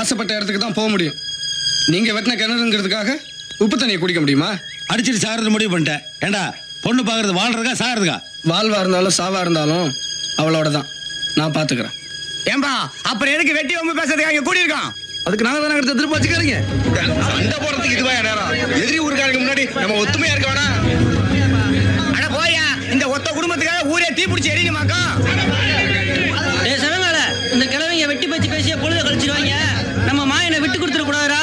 ஆசைப்பட்ட இடத்துக்கு தான் போக முடியும் நீங்க வெட்டின கிணறுங்கிறதுக்காக உப்பு தண்ணியை குடிக்க முடியுமா அடிச்சிட்டு சாகிறது முடிவு பண்ணிட்டேன் ஏண்டா பொண்ணு பார்க்கறது வாழ்றதுக்கா சாகிறதுக்கா வாழ்வா இருந்தாலும் சாவா இருந்தாலும் அவளோட தான் நான் பாத்துக்கிறேன் ஏம்பா அப்புறம் எதுக்கு வெட்டி வம்பு பேசுறதுக்கு இங்க கூடியிருக்கான் அதுக்கு நாங்க தானே எடுத்து திரும்ப வச்சுக்கிறீங்க சண்டை போடுறதுக்கு இதுவா நேரம் எதிரி ஊருக்காரங்க முன்னாடி நம்ம ஒத்துமையா இருக்க வேணாம் அட போயா இந்த ஒத்த குடும்பத்துக்காக ஊரே தீ பிடிச்சி எரியணுமாக்கா டேய் சனங்கால இந்த கிழவிங்க வெட்டி பேச்சு பேசிய பொழுத கழிச்சிருவாங்க நம்ம மாயனை விட்டு கொடுத்துட கூடாதா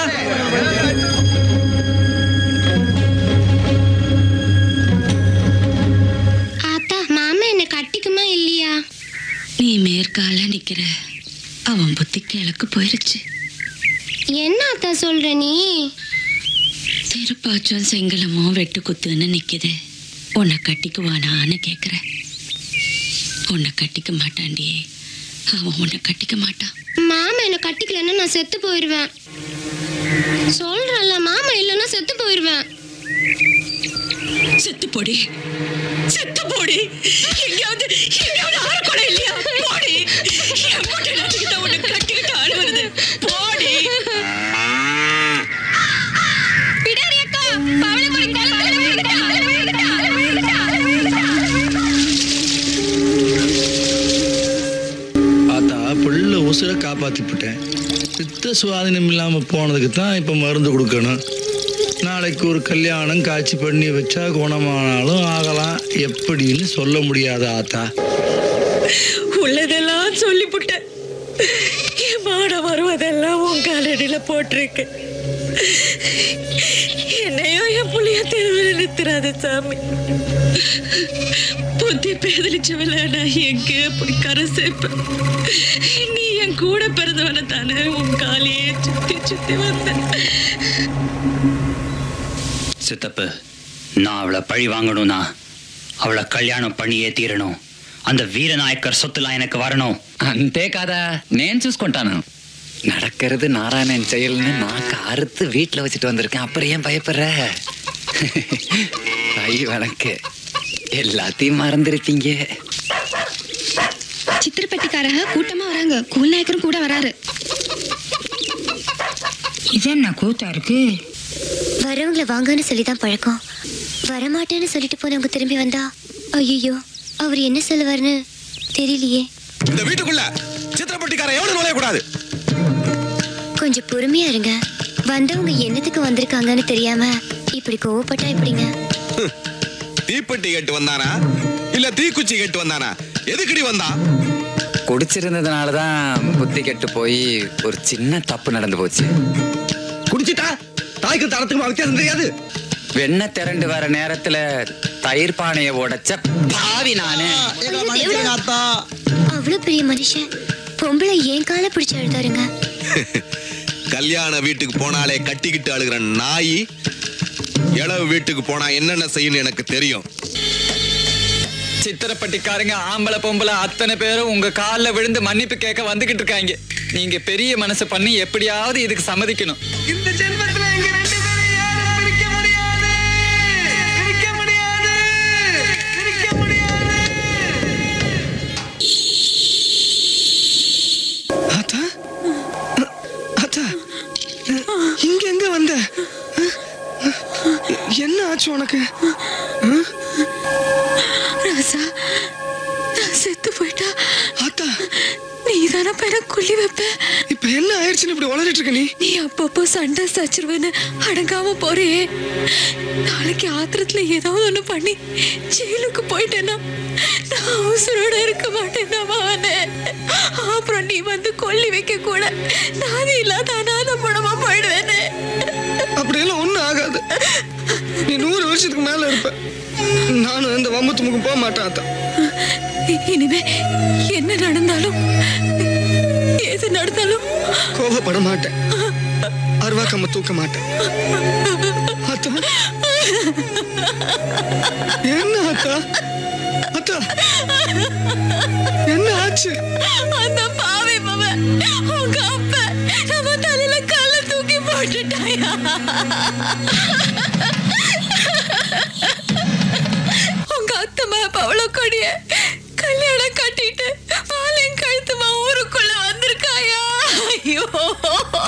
ஆத்தா மாமா என்ன கட்டிக்குமா இல்லையா நீ மேற்கால நிக்கிற அவன் புத்தி கிழக்கு போயிருச்சு என்ன ஆத்தா சொல்ற நீ திருப்பாச்சும் செங்கலமும் வெட்டு குத்துன்னு நிக்குது உன்னை கட்டிக்குவானான்னு கேக்குற உன்னை கட்டிக்க மாட்டான்டி அவன் உன்னை கட்டிக்க மாட்டான் மாமா என்ன கட்டிக்கலன்னா நான் செத்து போயிடுவேன் சொல்றேன்ல மாமா இல்லைன்னா செத்து போயிடுவேன் செத்து போடி செத்து போடி எங்கேயாவது எங்கேயாவது ஆறக்கூட இல்லையா போடி என் மூட்டை நட்டுக்கிட்ட உன்னை கட்டிக்கிட்டு ஆள் வருது போடி பிடாரி அக்கா பவளமொழி கழுத்துல விழுந்துட்டா, விழுந்துட்டா, விழுந்துட்டா, விழுந்துட்டா. பார்த்தா புள்ள உசுரை காப்பாற்றிவிட்டேன் சித்த சுவாதீனம் இல்லாமல் போனதுக்கு தான் இப்போ மருந்து கொடுக்கணும் நாளைக்கு ஒரு கல்யாணம் காட்சி பண்ணி வச்சா குணமானாலும் ஆகலாம் எப்படின்னு சொல்ல முடியாத ஆத்தா உள்ளதெல்லாம் சொல்லிவிட்டேன் என் மாடம் வருவதெல்லாம் உன் காலடியில போட்டிருக்கு என்னையும் என் புள்ளைய தெருவில் நிறுத்துறாத சாமி புத்தி பேதலிச்சவள நான் எங்க போய் கரை சேர்ப்பேன் நீ என் கூட பிறந்தவன தானே உன் காலையே சுத்தி சுத்தி வந்தேன் சித்தப்பு நான் அவளை பழி வாங்கணும்னா அவளை கல்யாணம் பண்ணியே తీరணும் அந்த వీరనాయకర్ సొత్తులా எனக்கு வரணும் అంతే కదా నేను చూసుకుంటాను நடக்கிறது நாராயணன் செயல்னு நான் அறுத்து வீட்டில் வச்சுட்டு வந்திருக்கேன் அப்புறம் ஏன் பயப்படுற ஐ வணக்கு எல்லாத்தையும் மறந்துருப்பீங்க சித்திரப்பட்டிக்காரங்க கூட்டமா வராங்க கூல் நாயக்கரும் கூட வராரு இது என்ன கூத்தா இருக்கு வரவங்கள வாங்கன்னு சொல்லி தான் பழக்கம் வரமாட்டேன்னு சொல்லிட்டு போனவங்க திரும்பி வந்தா ஐயோ அவர் என்ன சொல்லுவாருன்னு தெரியலையே இந்த வீட்டுக்குள்ள சித்திரப்பட்டிக்காரன் எவ்வளவு நுழைய கூடாது கொஞ்சம் பொறுமையா இருங்க வந்தவங்க என்னத்துக்கு வந்திருக்காங்கன்னு தெரியாம இப்படி கோவப்பட்டா எப்படிங்க தீப்பெட்டி கேட்டு வந்தானா இல்ல தீக்குச்சி கேட்டு வந்தானா எதுக்குடி வந்தான் குடிச்சிருந்ததுனால தான் புத்தி கெட்டு போய் ஒரு சின்ன தப்பு நடந்து போச்சு குடிச்சிட்டா தாய்க்கு தரத்துக்கு வித்தியாசம் தெரியாது வெண்ணெய் திரண்டு வர நேரத்துல தயிர் பானையை உடைச்ச பாவி நானு அவ்வளவு பெரிய மனுஷன் பொம்பளை ஏன் கால பிடிச்சு அழுதாருங்க கல்யாண வீட்டுக்கு போனாலே கட்டிக்கிட்டு அழுகிற நாய் இளவு வீட்டுக்கு போனா என்னென்ன செய்யணும் எனக்கு தெரியும் சித்திரப்பட்டிக்காரங்க ஆம்பளை பொம்பளை அத்தனை பேரும் உங்க காலில் விழுந்து மன்னிப்பு கேட்க வந்துகிட்டு இருக்காங்க நீங்க பெரிய மனசு பண்ணி எப்படியாவது இதுக்கு சம்மதிக்கணும் இந்த ஜென்மத்துல எங்க ரெண்டு பேரும் யாரும் பிரிக்க முடியாது பிரிக்க முடியாது பிரிக்க முடியாது ஆத்தா ஆத்தா இங்க எங்க வந்த என்ன ஆச்சு உனக்கு ராசா நான் செத்து போயிட்டா ஆத்தா நீ தானே பேர கொல்லி வைப்ப இப்ப என்ன ஆயிடுச்சுன்னு இப்படி உளறிட்டு இருக்க நீ நீ அப்பப்போ சண்டை சச்சிருவேன்னு அடங்காம போறியே நாளைக்கு ஆத்திரத்துல ஏதாவது ஒண்ணு பண்ணி ஜெயிலுக்கு போயிட்டேன்னா நான் உசுரோட இருக்க மாட்டேன்னா மகனே அப்புறம் நீ வந்து கொல்லி வைக்க கூட நாதி இல்லாத அநாத படமா போயிடுவேனே அப்படியெல்லாம் ஒண்ணும் ஆகாது நீ நூறு வருஷத்துக்கு மேல இருப்ப நானும் இந்த வம்பத்துமுக்கு போக மாட்டேன் ஆத்தா இனிமே என்ன நடந்தாலும் எது நடந்தாலும் கோபப்பட மாட்டேன் அருவாக்கம்ம தூக்க மாட்டேன் அத்தா என்ன அத்தா அத்தா என்ன ஆச்சு அந்த பாவி மவன் உங்க அப்ப நம்ம தலையில கல்ல தூக்கி போட்டுட்டாயா உங்க அத்தை மேப்ப அவ்வளவு கொடிய கல்யாணம் கட்டிட்டு பாலையும் கழுத்துமா ஊருக்குள்ள வந்திருக்காயா ஐயோ